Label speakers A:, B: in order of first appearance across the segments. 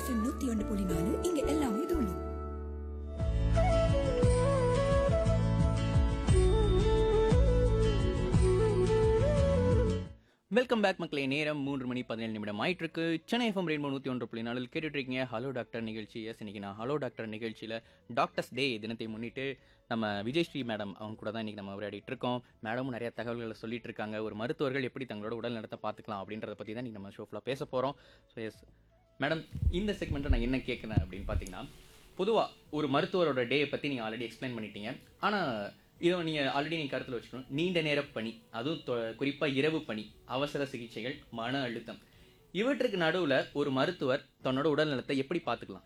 A: FM நூத்தி ஒன்று புள்ளி நாலு இங்க எல்லாமே தூளு
B: வெல்கம் பேக் மக்களே நேரம் மூன்று மணி பதினேழு நிமிடம் ஆயிட்டு இருக்கு சென்னை எஃப்எம் ரெயின்போ நூற்றி ஒன்று புள்ளி நாலில் கேட்டுட்டு இருக்கீங்க ஹலோ டாக்டர் நிகழ்ச்சி எஸ் இன்னைக்கு நான் ஹலோ டாக்டர் நிகழ்ச்சியில் டாக்டர்ஸ் டே தினத்தை முன்னிட்டு நம்ம விஜயஸ்ரீ மேடம் அவங்க கூட தான் இன்னைக்கு நம்ம உரையாடிட்டு இருக்கோம் மேடமும் நிறைய தகவல்களை சொல்லிட்டு இருக்காங்க ஒரு மருத்துவர்கள் எப்படி தங்களோட உடல் நலத்தை பார்த்துக்கலாம் அப்படின்றத பற்றி தான் இன்னைக்கு நம்ம ஷோஃபில் பேச போகிறோம் ஸோ எஸ் மேடம் இந்த செக்மெண்ட்டை நான் என்ன கேட்குறேன் அப்படின்னு பார்த்தீங்கன்னா பொதுவாக ஒரு மருத்துவரோட டே பற்றி நீங்கள் ஆல்ரெடி எக்ஸ்பிளைன் பண்ணிட்டீங்க ஆனால் இதை நீங்கள் ஆல்ரெடி நீங்கள் கருத்தில் வச்சுக்கணும் நீண்ட நேர பணி அதுவும் குறிப்பாக இரவு பணி அவசர சிகிச்சைகள் மன அழுத்தம் இவற்றுக்கு நடுவில் ஒரு மருத்துவர் தன்னோட உடல் நலத்தை எப்படி பார்த்துக்கலாம்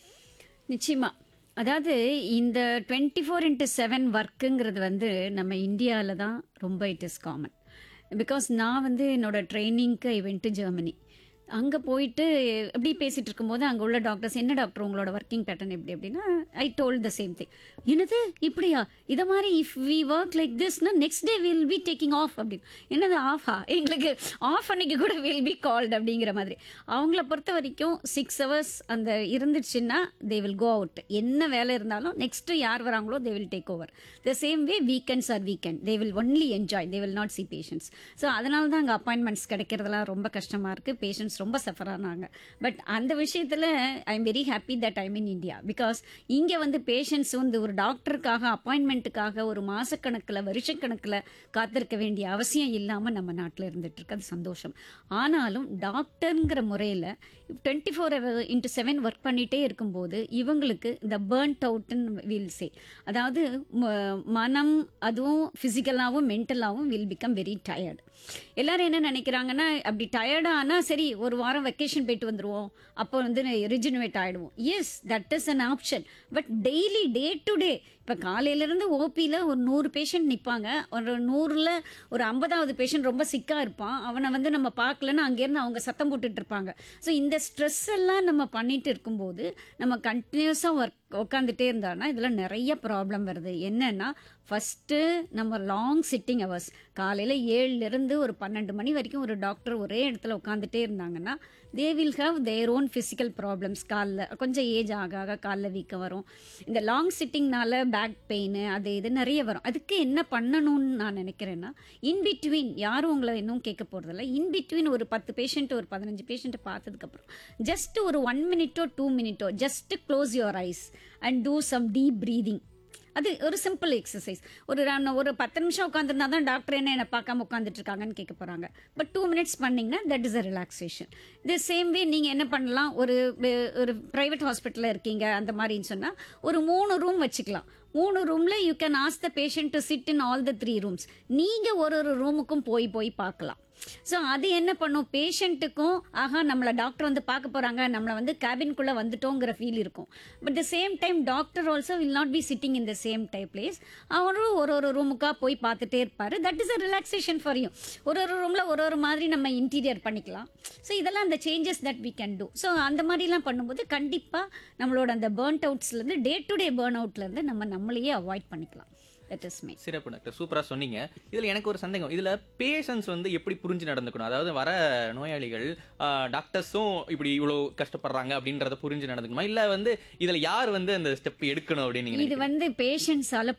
C: நிச்சயமா அதாவது இந்த டுவெண்ட்டி ஃபோர் இன்ட்டு செவன் ஒர்க்குங்கிறது வந்து நம்ம இந்தியாவில் தான் ரொம்ப இட் இஸ் காமன் பிகாஸ் நான் வந்து என்னோட ட்ரைனிங்க்கு ஐ வென்ட் ஜெர்மனி அங்கே போயிட்டு அப்படி பேசிட்டு இருக்கும்போது அங்கே உள்ள டாக்டர்ஸ் என்ன டாக்டர் உங்களோட ஒர்க்கிங் பேட்டர்ன் எப்படி அப்படின்னா I told the same thing என்னது இப்படியா இதை மாதிரி இஃப் வி ஒர்க் லைக் திஸ்னா next day will be taking off அப்படின்னு என்னது ஆஃபா எங்களுக்கு ஆஃப் அன்னைக்கு கூட வில் பி கால்ட் அப்படிங்கிற மாதிரி அவங்கள பொறுத்த வரைக்கும் சிக்ஸ் ஹவர்ஸ் அந்த இருந்துச்சுன்னா தே வில் கோ அவுட் என்ன வேலை இருந்தாலும் நெக்ஸ்ட் யார் வராங்களோ they will take over the same way weekends or weekend they will only enjoy they will not see patients so அதனால தான் அங்கே அப்பாயின்மெண்ட்ஸ் கிடைக்கிறதுலாம் ரொம்ப கஷ்டமாக இருக்குது பேஷண்ட்ஸ் ரொம்ப சஃபர் ஆனாங்க பட் அந்த விஷயத்தில் I am very happy that I'm in India because இங்கே வந்து பேஷண்ட்ஸ் வந்து ஒரு டாக்டருக்காக அப்பாயின்மெண்ட்டுக்காக ஒரு மாசக்கணக்கில் வருஷக்கணக்கில் காத்திருக்க வேண்டிய அவசியம் இல்லாமல் நம்ம நாட்டில் இருந்துட்டு இருக்கு அது சந்தோஷம் ஆனாலும் டாக்டருங்கிற முறையில் twenty four into seven work பண்ணிகிட்டே இருக்கும்போது இவங்களுக்கு இந்த பேர்ன்ட் அவுட்னு வில் சே அதாவது ம- மனம் அதுவும் ஃபிசிக்கலாகவும் மென்டலாகவும் வில் பிகம் வெரி டயர்டு எல்லாரும் என்ன நினைக்கிறாங்கன்னா அப்படி டயர்டானா சரி ஒரு வாரம் வெக்கேஷன் போயிட்டு வந்துருவோம் அப்போ வந்து ரிஜினுவேட் ஆகிடுவோம் yes that is an option but daily day to day இப்போ காலையிலேருந்து ஓபியில் ஒரு நூறு பேஷண்ட் நிற்பாங்க ஒரு நூறில் ஒரு ஐம்பதாவது பேஷண்ட் ரொம்ப சிக்காக இருப்பான் அவனை வந்து நம்ம பார்க்கலன்னா அங்கேருந்து அவங்க சத்தம் போட்டுட்டு இருப்பாங்க ஸோ இந்த ஸ்ட்ரெஸ் எல்லாம் நம்ம பண்ணிட்டு இருக்கும்போது நம்ம கண்டினியூஸாக ஒர்க் உட்காந்துட்டே இருந்தான்னா இதில் நிறைய ப்ராப்ளம் வருது என்னன்னா ஃபஸ்ட்டு நம்ம லாங் சிட்டிங் ஹவர்ஸ் காலையில் ஏழுலேருந்து ஒரு பன்னெண்டு மணி வரைக்கும் ஒரு டாக்டர் ஒரே இடத்துல உட்காந்துட்டே இருந்தாங்கன்னா they will have their own physical problems காலில் கொஞ்சம் ஏஜ் ஆக ஆக காலில் வீக்கம் வரும் இந்த லாங் சிட்டிங்னால பேக் பெயின் அது இது நிறைய வரும் அதுக்கு என்ன பண்ணணும்னு நான் நினைக்கிறேன்னா இன் பிட்வீன் யாரும் உங்களை இன்னும் கேட்க போகிறதில்ல இன் பிட்வீன் ஒரு பத்து பேஷண்ட் ஒரு பதினஞ்சு பேஷண்ட்டை பார்த்ததுக்கப்புறம் ஜஸ்ட் ஒரு ஒன் மினிட்டோ டூ மினிட்டோ just close your eyes and do some deep breathing அது ஒரு சிம்பிள் எக்ஸசைஸ் ஒரு நான் ஒரு பத்து நிமிஷம் உட்காந்துருந்தா தான் டாக்டர் என்ன என்னை பார்க்காம உட்காந்துட்டு இருக்காங்கன்னு கேட்க போகிறாங்க பட் டூ மினிட்ஸ் பண்ணிங்கன்னா that is a relaxation the same way நீங்கள் என்ன பண்ணலாம் ஒரு வே- ஒரு ப்ரைவேட் ஹாஸ்பிட்டலில் இருக்கீங்க அந்த மாதிரின்னு சொன்னால் ஒரு மூணு ரூம் வச்சுக்கலாம் மூணு ரூமில் you can ask the patient to sit in all the three rooms நீங்கள் ஒரு ஒரு ரூமுக்கும் போய் போய் பார்க்கலாம் ஸோ அது என்ன பண்ணும் பேஷண்ட்டுக்கும் ஆஹா நம்மளை டாக்டர் வந்து பார்க்க போகிறாங்க நம்மளை வந்து கேபின்குள்ளே வந்துட்டோங்கிற ஃபீல் இருக்கும் but the same time doctor also will not be sitting in the same type place அவரும் ஒரு ஒரு ரூமுக்காக போய் பார்த்துட்டே இருப்பார் that is a relaxation for you ஒரு ஒரு ரூமில் ஒரு ஒரு மாதிரி நம்ம இன்டீரியர் பண்ணிக்கலாம் ஸோ இதெல்லாம் அந்த changes that we can do so அந்த மாதிரிலாம் பண்ணும்போது கண்டிப்பாக நம்மளோட அந்த பேர்ன்ட் அவுட்ஸ்லேருந்து டே டு டே பேர்ன் அவுட்லேருந்து நம்ம நம்மளையே அவாய்ட் பண்ணிக்கலாம் தட் இஸ் மை
B: சிறப்பு டாக்டர் சூப்பரா சொன்னீங்க இதுல எனக்கு ஒரு சந்தேகம் இதுல பேஷண்ட்ஸ் வந்து எப்படி புரிஞ்சு நடந்துக்கணும் அதாவது வர நோயாளிகள் டாக்டர்ஸும் இப்படி இவ்வளவு கஷ்டப்படுறாங்க அப்படின்றத புரிஞ்சு நடந்துக்கணுமா இல்ல வந்து இதுல யார் வந்து அந்த ஸ்டெப் எடுக்கணும் அப்படின்னு நீங்க
C: இது வந்து பேஷண்ட்ஸால